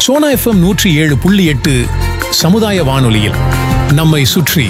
Sona FM நூற்றி ஏழு புள்ளி எட்டு சமுதாய வானொலியில் நம்மை சுற்றி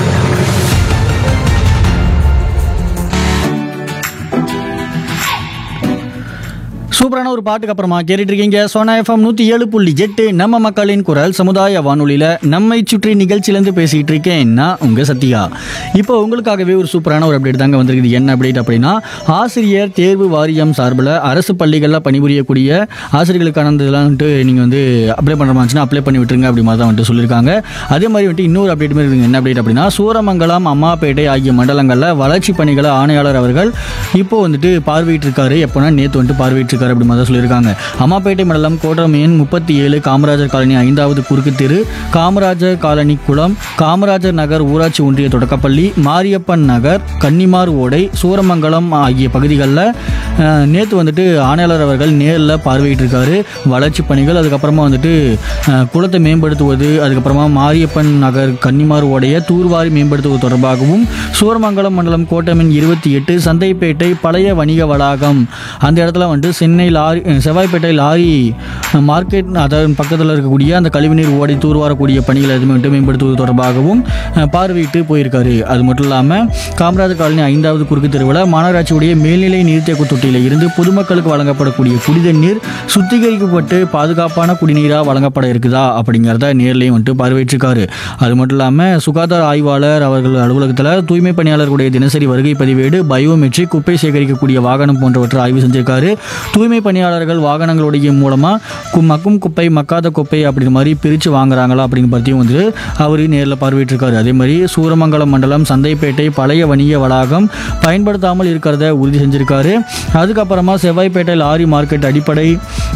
சூப்பரான ஒரு பாட்டுக்கு அப்புறமா கேட்டுட்டு இருக்கீங்க சோனா எஃப்எம் நூற்றி ஏழு புள்ளி எட்டு நம்ம மக்களின் குரல் சமுதாய வானொலியில் நம்மை சுற்றி நிகழ்ச்சியிலேருந்து பேசிகிட்டு இருக்கேன் நான் உங்கள் சத்யா இப்போ உங்களுக்காகவே ஒரு சூப்பரான ஒரு அப்டேட் தாங்க வந்திருக்குது என்ன அப்டேட் அப்படின்னா ஆசிரியர் தேர்வு வாரியம் சார்பில் அரசு பள்ளிகளில் பணிபுரியக்கூடிய ஆசிரியர்களுக்கான இதெல்லாம் வந்துட்டு நீங்கள் வந்து அப்ளை பண்ணுற மாதிரிச்சுன்னா அப்ளை பண்ணி விட்டுருங்க அப்படி மாதிரி தான் வந்துட்டு சொல்லியிருக்காங்க அதே மாதிரி வந்துட்டு இன்னொரு அப்டேட் மாதிரி இருக்குங்க என்ன அப்டேட் அப்படின்னா சூரமங்கலம் அம்மாப்பேட்டை ஆகிய மண்டலங்களில் வளர்ச்சி பணிகளை ஆணையாளர் அவர்கள் இப்போ வந்துட்டு பார்வையிட்டிருக்காரு எப்போனா நேற்று வந்துட்டு பார்வையிட்டிருக்காரு அப்படி மாதிரி தான் சொல்லியிருக்காங்க அம்மாப்பேட்டை மண்டலம் கோட்டம் எண் முப்பத்தி ஏழு காமராஜர் காலனி ஐந்தாவது குறுக்கு தெரு காமராஜர் காலனி குளம் காமராஜர் நகர் ஊராட்சி ஒன்றிய தொடக்கப்பள்ளி மாரியப்பன் நகர் கன்னிமார் ஓடை சூரமங்கலம் ஆகிய பகுதிகளில் நேற்று வந்துட்டு ஆணையாளர் அவர்கள் நேரில் பார்வையிட்டிருக்காரு வளர்ச்சி பணிகள் அதுக்கப்புறமா வந்துட்டு அஹ், குளத்தை மேம்படுத்துவது அதுக்கப்புறமா மாரியப்பன் நகர் கன்னிமார் ஓடைய தூர்வாரி மேம்படுத்துவது தொடர்பாகவும் சூரமங்கலம் மண்டலம் கோட்டமின் இருபத்தி எட்டு சந்தைப்பேட்டை பழைய வணிக வளாகம் அந்த இடத்துல வந்துட்டு சென்னை லாரி அஹ், செவ்வாய்ப்பேட்டை லாரி அஹ், மார்க்கெட் அதாவது பக்கத்தில் இருக்கக்கூடிய அந்த கழிவுநீர் ஓடை தூர்வாரக்கூடிய பணிகள் எதுவுமே வந்துட்டு மேம்படுத்துவது தொடர்பாகவும் அஹ், பார்வையிட்டு போயிருக்காரு அது மட்டும் இல்லாமல் காமராஜர் காலனி ஐந்தாவது குறுக்கு தெருவில் மாநகராட்சியுடைய மேல்நிலை நீர்த்தேக்க தொட்டியில் இருந்து பொதுமக்களுக்கு வழங்கப்படக்கூடிய குடித நீர் சுத்திகரிக்கப்பட்டு பாதுகாப்பான குடிநீராக வழங்கப்பட இருக்குதா அப்படிங்கிறத நேர்லையும் வந்துட்டு பார்வையிட்டிருக்காரு அது மட்டும் இல்லாமல் சுகாதார ஆய்வாளர் அவர்கள் அலுவலகத்தில் தூய்மை பணியாளர்களுடைய தினசரி வருகை பதிவேடு பயோமெட்ரிக் குப்பை சேகரிக்கக்கூடிய வாகனம் போன்றவற்றை ஆய்வு செஞ்சிருக்காரு தூய்மை பணியாளர்கள் வாகனங்களுடைய மூலமாக மக்கும் குப்பை மக்காத குப்பை அப்படிங்கிற மாதிரி பிரித்து வாங்குறாங்களா அப்படின்னு பற்றியும் வந்து அவர் நேரில் பார்வையிட்டிருக்காரு அதே மாதிரி சூரமங்கலம் மண்டலம் சந்தைப்பேட்டை பழைய வணிக வளாகம் பயன்படுத்தாமல் இருக்கிறத உறுதி செஞ்சிருக்காரு அதுக்கப்புறமா செவ்வாய்ப்பேட்டை லாரி மார்க்கெட் அடிப்படை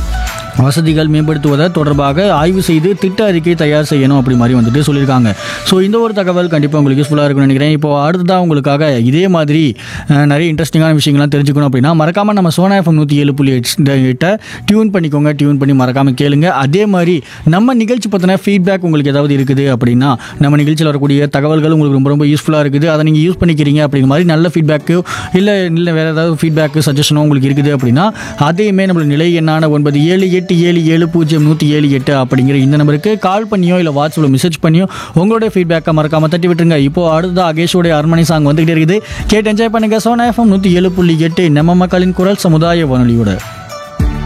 வசதிகள் மேம்படுத்துவதை தொடர்பாக ஆய்வு செய்து திட்ட அறிக்கை தயார் செய்யணும் அப்படி மாதிரி வந்துட்டு சொல்லியிருக்காங்க ஸோ இந்த ஒரு தகவல் கண்டிப்பாக உங்களுக்கு யூஸ்ஃபுல்லாக இருக்கும்னு நினைக்கிறேன் இப்போ அடுத்ததாக உங்களுக்காக இதே மாதிரி அஹ், நிறைய இன்ட்ரெஸ்டிங்கான விஷயங்கள்லாம் தெரிஞ்சுக்கணும் அப்படின்னா மறக்காமல் நம்ம சோனா எஃப்எம் நூற்றி ஏழு புள்ளி எட்டு டியூன் பண்ணிக்கோங்க டியூன் பண்ணி மறக்காமல் கேளுங்க அதே மாதிரி நம்ம நிகழ்ச்சி பற்றின ஃபீட்பேக் உங்களுக்கு ஏதாவது இருக்குது அப்படின்னா நம்ம நிகழ்ச்சியில் வரக்கூடிய தகவல்கள் உங்களுக்கு ரொம்ப ரொம்ப யூஸ்ஃபுல்லாக இருக்குது அதை நீங்கள் யூஸ் பண்ணிக்கிறீங்க அப்படிங்கிற மாதிரி நல்ல ஃபீட்பேக்கு இல்லை இல்லை வேறு ஏதாவது ஃபீட்பேக்கு சஜஷனோ உங்களுக்கு இருக்குது அப்படின்னா அதையுமே நம்மளோட நிலை எண்ணான ஒன்பது ஏழு எட்டு ஏழு ஏழு பூஜ்ஜியம் நூற்றி ஏழு எட்டு அப்படிங்கிற இந்த நம்பருக்கு கால் பண்ணியோ இல்லை வாட்ஸ்அப்பில் மெசேஜ் பண்ணியோ உங்களுடைய ஃபீட்பேக்கை மறக்காம தட்டி விட்டுருங்க இப்போ அடுத்ததாக அகேஷோடைய அரண்மனை சாங் வந்துகிட்டே இருக்குது கேட்டு என்ஜாய் பண்ணுங்க சோனா எஃப்எம் நூற்றி ஏழு புள்ளி எட்டு நம்ம மக்களின் குரல் சமுதாய வானொலியோட